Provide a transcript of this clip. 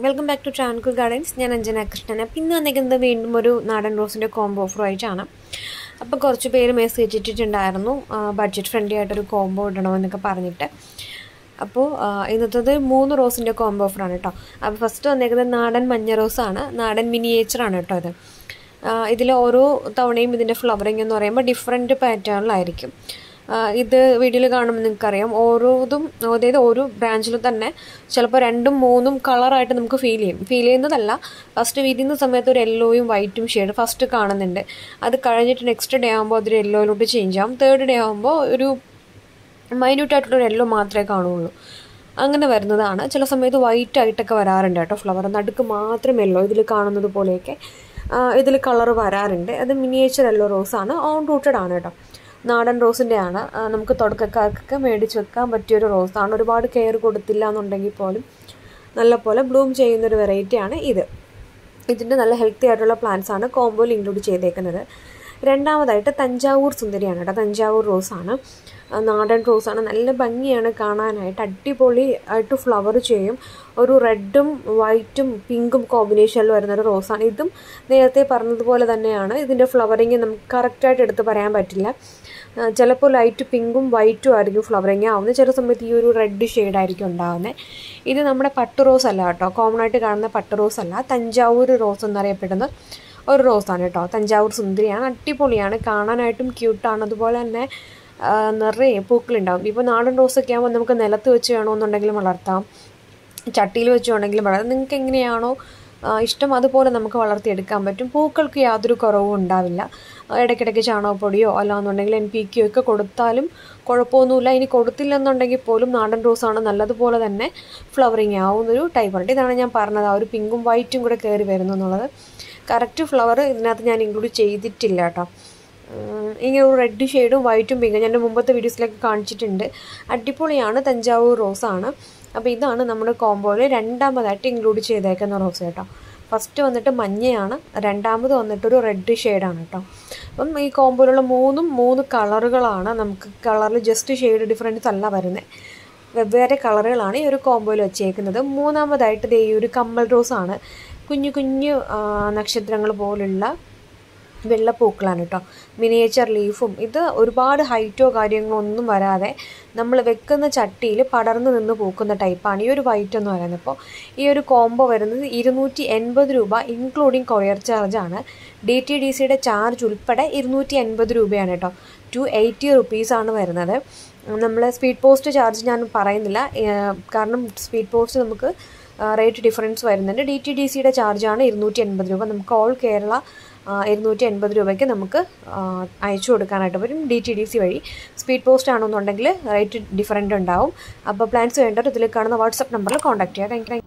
welcome back to tranquil gardens ഞാൻ അഞ്ജന കൃഷ്ണൻ അപ്പം ഇന്ന് വന്നിരിക്കുന്നത് വീണ്ടും ഒരു നാടൻ റോസിൻ്റെ കോംബോ ഓഫറുമായിട്ടാണ് അപ്പോൾ കുറച്ച് പേര് മെസ്സേജ് ഇട്ടിട്ടുണ്ടായിരുന്നു ബഡ്ജറ്റ് ഫ്രണ്ട്ലി ആയിട്ടൊരു കോംബോ ഇടണമെന്നൊക്കെ പറഞ്ഞിട്ട് അപ്പോൾ ഇന്നത്തത് മൂന്ന് റോസിൻ്റെ കോംബോ ഓഫറാണ് കേട്ടോ അപ്പോൾ ഫസ്റ്റ് വന്നേക്കുന്നത് നാടൻ മഞ്ഞ റോസാണ് നാടൻ മിനിയേച്ചറാണ് കേട്ടോ ഇത് ഇതിൽ ഓരോ തവണയും ഇതിൻ്റെ ഫ്ലവറിങ് എന്ന് പറയുമ്പോൾ ഡിഫറെൻറ്റ് പാറ്റേണിലായിരിക്കും ഇത് വീഡിയോയിൽ കാണുമ്പോൾ നിങ്ങൾക്കറിയാം ഓരോതും അതായത് ഓരോ ബ്രാഞ്ചിലും തന്നെ ചിലപ്പോൾ രണ്ടും മൂന്നും കളറായിട്ട് നമുക്ക് ഫീൽ ചെയ്യും ഫീൽ ചെയ്യുന്നതല്ല ഫസ്റ്റ് വിരിയുന്ന സമയത്ത് ഒരു യെല്ലോയും വൈറ്റും ഷെയ്ഡ് ഫസ്റ്റ് കാണുന്നുണ്ട് അത് കഴിഞ്ഞിട്ട് നെക്സ്റ്റ് ഡേ ആകുമ്പോൾ അതൊരു യെല്ലോയിലോട്ട് ചേഞ്ച് ആവും തേർഡ് ഡേ ആകുമ്പോൾ ഒരു മൈന്യൂട്ടായിട്ടുള്ളൊരു യെല്ലോ മാത്രമേ കാണുള്ളൂ അങ്ങനെ വരുന്നതാണ് ചില സമയത്ത് വൈറ്റ് ആയിട്ടൊക്കെ വരാറുണ്ട് കേട്ടോ ഫ്ലവർ നടുക്ക് മാത്രം യെല്ലോ ഇതിൽ കാണുന്നത് പോലെയൊക്കെ ഇതിൽ കളർ വരാറുണ്ട് അത് മിനിയേച്ചർ യെല്ലോ റോസാണ് ഓൺ റൂട്ടഡ് ആണ് കേട്ടോ നാടൻ റോസിൻ്റെ ആണ് നമുക്ക് തുടക്കക്കാർക്കൊക്കെ മേടിച്ച് വെക്കാൻ പറ്റിയൊരു റോസാണ് ഒരുപാട് കെയർ കൊടുത്തില്ല എന്നുണ്ടെങ്കിൽ പോലും നല്ലപോലെ ബ്ലൂം ചെയ്യുന്നൊരു വെറൈറ്റിയാണ് ഇത് ഇതിൻ്റെ നല്ല ഹെൽത്തി ആയിട്ടുള്ള പ്ലാന്റ്സ് ആണ് കോംബോയിൽ ഇൻക്ലൂഡ് ചെയ്തേക്കുന്നത് രണ്ടാമതായിട്ട് തഞ്ചാവൂർ സുന്ദരിയാണ് കേട്ടോ തഞ്ചാവൂർ റോസാണ് നാടൻ റോസാണ് നല്ല ഭംഗിയാണ് കാണാനായിട്ട് അടിപൊളി ആയിട്ട് ഫ്ലവർ ചെയ്യും ഒരു റെഡും വൈറ്റും പിങ്കും കോമ്പിനേഷനിൽ വരുന്ന ഒരു റോസാണ് ഇതും നേരത്തെ പറഞ്ഞതുപോലെ തന്നെയാണ് ഇതിൻ്റെ ഫ്ലവറിങ് നമുക്ക് കറക്റ്റായിട്ട് എടുത്ത് പറയാൻ പറ്റില്ല ചിലപ്പോൾ ലൈറ്റ് പിങ്കും വൈറ്റും ആയിരിക്കും ഫ്ലവറിങ് ആവുന്നത് ചില സമയത്ത് ഈ ഒരു റെഡ് ഷെയ്ഡായിരിക്കും ഉണ്ടാകുന്നത് ഇത് നമ്മുടെ പട്ട് റോസ് അല്ല കേട്ടോ കോമൺ ആയിട്ട് കാണുന്ന പട്ട് റോസ് അല്ല തഞ്ചാവൂർ റോസ് എന്നറിയപ്പെടുന്ന ഒരു റോസാണ് കേട്ടോ തഞ്ചാവൂർ സുന്ദരിയാണ് അടിപൊളിയാണ് കാണാനായിട്ടും ക്യൂട്ടാണ് അതുപോലെ തന്നെ നിറയെ പൂക്കളുണ്ടാവും ഇപ്പോൾ നാടൻ റോസൊക്കെ ആകുമ്പോൾ നമുക്ക് നിലത്ത് വെച്ച് വേണമെന്നുണ്ടെങ്കിലും വളർത്താം ചട്ടിയിൽ വെച്ച് വേണമെങ്കിലും വളർത്താം നിങ്ങൾക്ക് എങ്ങനെയാണോ ഇഷ്ടം അതുപോലെ നമുക്ക് വളർത്തിയെടുക്കാൻ പറ്റും പൂക്കൾക്ക് യാതൊരു കുറവും ഉണ്ടാവില്ല ഇടയ്ക്കിടയ്ക്ക് ചാണകപ്പൊടിയോ അല്ലാന്നുണ്ടെങ്കിൽ എൻ പി ക്യു ഒക്കെ കൊടുത്താലും കുഴപ്പമൊന്നുമില്ല ഇനി കൊടുത്തില്ലെന്നുണ്ടെങ്കിൽ പോലും നാടൻ റോസാണ് നല്ലതുപോലെ തന്നെ ഫ്ലവറിങ് ആവുന്നൊരു ടൈപ്പാണ് ഇതാണ് ഞാൻ പറഞ്ഞത് ആ ഒരു പിങ്കും വൈറ്റും കൂടെ കയറി വരുന്നു എന്നുള്ളത് കറക്റ്റ് ഫ്ലവർ ഇതിനകത്ത് ഞാൻ ഇൻക്ലൂഡ് ചെയ്തിട്ടില്ല കേട്ടോ ഇങ്ങനെ ഒരു റെഡ് ഷെയ്ഡും വൈറ്റും പിങ്കും ഞാൻ മുമ്പത്തെ വീഡിയോസിലൊക്കെ കാണിച്ചിട്ടുണ്ട് അടിപൊളിയാണ് തഞ്ചാവൂർ റോസാണ് അപ്പോൾ ഇതാണ് നമ്മുടെ കോംബോയിൽ രണ്ടാമതായിട്ട് ഇൻക്ലൂഡ് ചെയ്തേക്കുന്ന റോസ് കേട്ടോ ഫസ്റ്റ് വന്നിട്ട് മഞ്ഞയാണ് രണ്ടാമത് വന്നിട്ടൊരു റെഡ് ഷെയ്ഡാണ് കേട്ടോ അപ്പം ഈ കോംബോയിലുള്ള മൂന്നും മൂന്ന് കളറുകളാണ് നമുക്ക് കളറിൽ ജസ്റ്റ് ഷെയ്ഡ് ഡിഫറൻസ് അല്ല വരുന്നത് വെവ്വേറെ കളറുകളാണ് ഈ ഒരു കോംബോയിൽ വെച്ചേക്കുന്നത് മൂന്നാമതായിട്ട് ദേ ഈ ഒരു കമ്മൽ റോസാണ് കുഞ്ഞു കുഞ്ഞു നക്ഷത്രങ്ങൾ പോലുള്ള വെള്ളപ്പൂക്കളാണ് കേട്ടോ മിനിയേച്ചർ ലീഫും ഇത് ഒരുപാട് ഹൈറ്റോ കാര്യങ്ങളോ ഒന്നും വരാതെ നമ്മൾ വെക്കുന്ന ചട്ടിയിൽ പടർന്നു നിന്ന് പൂക്കുന്ന ടൈപ്പാണ് ഈ ഒരു വൈറ്റ് എന്ന് പറയുന്നത് അപ്പോൾ ഈ ഒരു കോംബോ വരുന്നത് ഇരുന്നൂറ്റി എൺപത് രൂപ ഇൻക്ലൂഡിങ് കൊറിയർ ചാർജാണ് ഡി ടി ഡി സിയുടെ ചാർജ് ഉൾപ്പെടെ ഇരുന്നൂറ്റി എൺപത് രൂപയാണ് കേട്ടോ ടു എയ്റ്റി റുപ്പീസാണ് വരുന്നത് നമ്മൾ സ്പീഡ് പോസ്റ്റ് ചാർജ് ഞാൻ പറയുന്നില്ല കാരണം സ്പീഡ് പോസ്റ്റ് നമുക്ക് റേറ്റ് ഡിഫറൻസ് വരുന്നുണ്ട് ഡി ടി ഡി സിയുടെ ചാർജാണ് ഇരുന്നൂറ്റി എൺപത് രൂപ നമുക്ക് ഓൾ കേരള ഇരുന്നൂറ്റി എൺപത് രൂപയ്ക്ക് നമുക്ക് അയച്ചു കൊടുക്കാനായിട്ട് പറ്റും ഡി ടി ഡി സി വഴി സ്പീഡ് പോസ്റ്റ് ആണെന്നുണ്ടെങ്കിൽ റേറ്റ് ഡിഫറൻറ്റ് ഉണ്ടാവും അപ്പോൾ പ്ലാൻസ് വേണ്ടവർ ഇതിൽ കാണുന്ന വാട്സപ്പ് നമ്പറിൽ കോൺടാക്ട് ചെയ്യാം താങ്ക്